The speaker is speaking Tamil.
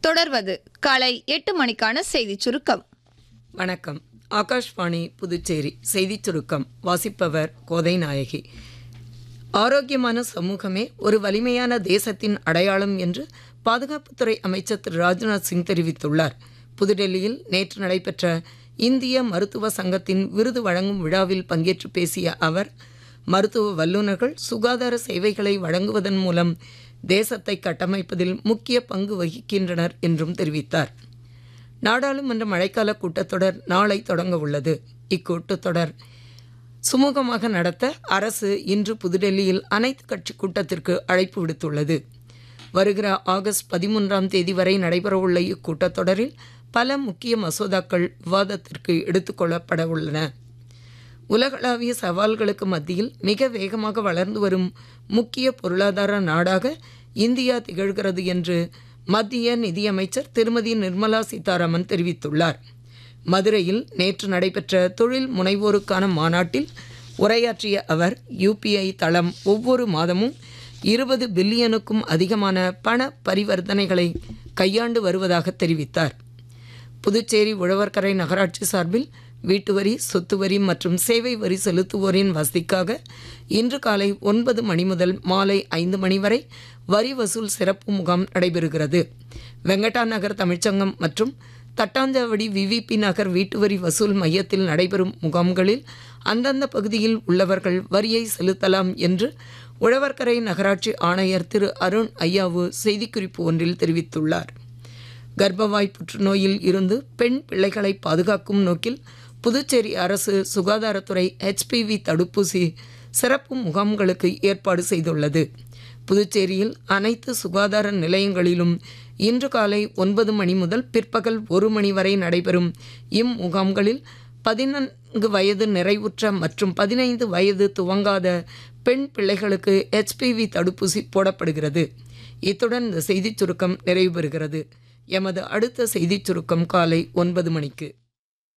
தொடர்வது காலை எட்டு மணிக்கான செய்திச் சுருக்கம் வணக்கம் ஆகாஷ்வாணி புதுச்சேரி செய்திச் சுருக்கம் வாசிப்பவர் கோதை நாயகி ஆரோக்கியமான சமூகமே ஒரு வலிமையான தேசத்தின் அடையாளம் என்று பாதுகாப்புத்துறை அமைச்சர் திரு ராஜ்நாத் சிங் தெரிவித்துள்ளார் புதுடெல்லியில் நேற்று நடைபெற்ற இந்திய மருத்துவ சங்கத்தின் விருது வழங்கும் விழாவில் பங்கேற்று பேசிய அவர் மருத்துவ வல்லுநர்கள் சுகாதார சேவைகளை வழங்குவதன் மூலம் தேசத்தை கட்டமைப்பதில் முக்கிய பங்கு வகிக்கின்றனர் என்றும் தெரிவித்தார் நாடாளுமன்ற மழைக்கால கூட்டத்தொடர் நாளை தொடங்க உள்ளது இக்கூட்டத்தொடர் சுமூகமாக நடத்த அரசு இன்று புதுடெல்லியில் அனைத்து கட்சி கூட்டத்திற்கு அழைப்பு விடுத்துள்ளது வருகிற ஆகஸ்ட் பதிமூன்றாம் தேதி வரை நடைபெறவுள்ள இக்கூட்டத்தொடரில் பல முக்கிய மசோதாக்கள் விவாதத்திற்கு எடுத்துக்கொள்ளப்பட உள்ளன உலகளாவிய சவால்களுக்கு மத்தியில் மிக வேகமாக வளர்ந்து வரும் முக்கிய பொருளாதார நாடாக இந்தியா திகழ்கிறது என்று மத்திய நிதியமைச்சர் திருமதி நிர்மலா சீதாராமன் தெரிவித்துள்ளார் மதுரையில் நேற்று நடைபெற்ற தொழில் முனைவோருக்கான மாநாட்டில் உரையாற்றிய அவர் யூபிஐ தளம் ஒவ்வொரு மாதமும் இருபது பில்லியனுக்கும் அதிகமான பண பரிவர்த்தனைகளை கையாண்டு வருவதாக தெரிவித்தார் புதுச்சேரி உழவர்கரை நகராட்சி சார்பில் வீட்டு வரி சொத்து வரி மற்றும் சேவை வரி செலுத்துவோரின் வசதிக்காக இன்று காலை ஒன்பது மணி முதல் மாலை ஐந்து மணி வரை வரி வசூல் சிறப்பு முகாம் நடைபெறுகிறது வெங்கடா நகர் தமிழ்ச்சங்கம் மற்றும் தட்டாஞ்சாவடி விவிபி நகர் வீட்டு வரி வசூல் மையத்தில் நடைபெறும் முகாம்களில் அந்தந்த பகுதியில் உள்ளவர்கள் வரியை செலுத்தலாம் என்று உழவர்கரை நகராட்சி ஆணையர் திரு அருண் ஐயாவு செய்திக்குறிப்பு ஒன்றில் தெரிவித்துள்ளார் கர்ப்பவாய் புற்றுநோயில் இருந்து பெண் பிள்ளைகளை பாதுகாக்கும் நோக்கில் புதுச்சேரி அரசு சுகாதாரத்துறை ஹெச்பிவி தடுப்பூசி சிறப்பு முகாம்களுக்கு ஏற்பாடு செய்துள்ளது புதுச்சேரியில் அனைத்து சுகாதார நிலையங்களிலும் இன்று காலை ஒன்பது மணி முதல் பிற்பகல் ஒரு மணி வரை நடைபெறும் இம்முகாம்களில் பதினான்கு வயது நிறைவுற்ற மற்றும் பதினைந்து வயது துவங்காத பெண் பிள்ளைகளுக்கு ஹெச்பிவி தடுப்பூசி போடப்படுகிறது இத்துடன் இந்த செய்திச் சுருக்கம் நிறைவு பெறுகிறது எமது அடுத்த செய்திச் சுருக்கம் காலை ஒன்பது மணிக்கு